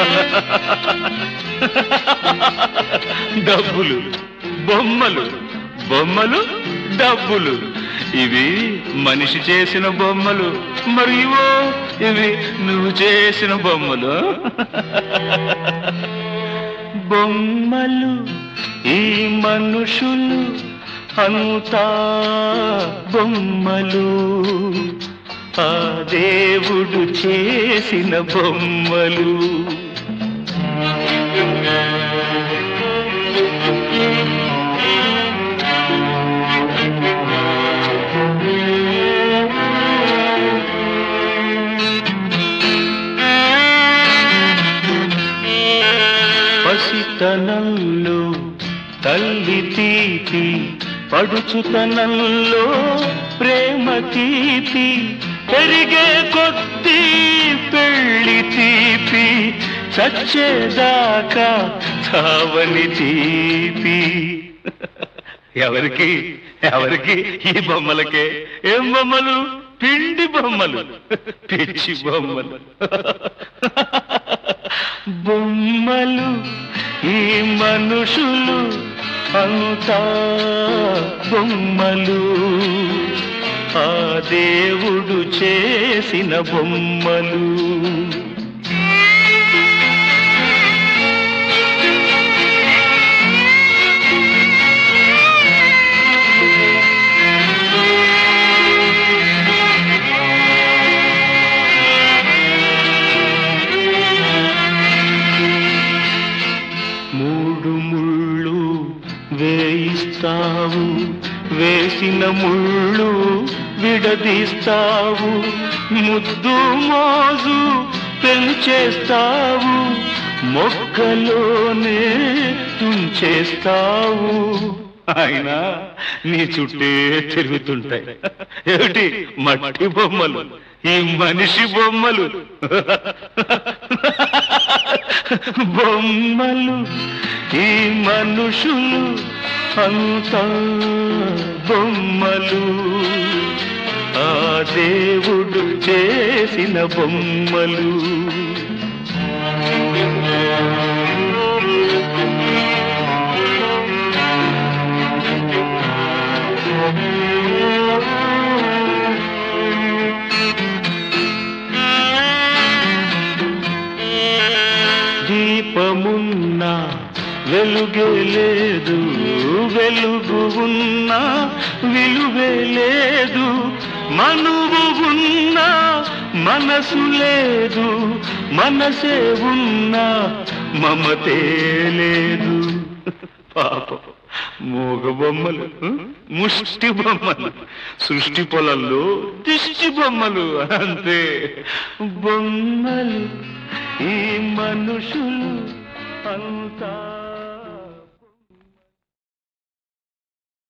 డబ్బులు బొమ్మలు బొమ్మలు డబ్బులు ఇవి మనిషి చేసిన బొమ్మలు మరి ఇవో ఇవి నువ్వు చేసిన బొమ్మలు బొమ్మలు ఈ మనుషులు అంతా బొమ్మలు ఆ దేవుడు చేసిన బొమ్మలు పసితనంలో తల్లి తీపి పడుచుతనంలో ప్రేమ తీపి పెరిగే కొద్దీ పెళ్లి తీపి చచ్చేదాకా చావని తీపి ఎవరికి ఎవరికి ఈ బొమ్మలకే ఏం బొమ్మలు పిండి బొమ్మలు పిచ్చి బొమ్మలు బొమ్మలు ఈ మనుషులు అంతా బొమ్మలు ఆ దేవుడు చేసిన బొమ్మలు మూడు ముళ్ళు వేయిస్తావు వేసిన ముళ్ళు విడదీస్తావు ముద్దు మోజు పెంచేస్తావు మొక్కలోనే తుంచేస్తావు ఆయన నీ చుట్టే తిరుగుతుంటాయి ఏమిటి మట్టి బొమ్మలు ఈ మనిషి బొమ్మలు బొమ్మలు ఈ మనుషులు అంతా బొమ్మలు ఆ దేవుడు చేసిన బొమ్మలు దీపమున్న వెలుగే లేదు వెలుగు ఉన్న విలువే లేదు మనువు ఉన్న మనసు లేదు మనసే ఉన్న మమతే లేదు పాపం మూగ బొమ్మలు ముష్టి బొమ్మలు సృష్టి పొలంలో దిష్టి బొమ్మలు అంతే బొమ్మలు ఈ మనుషులు అంతా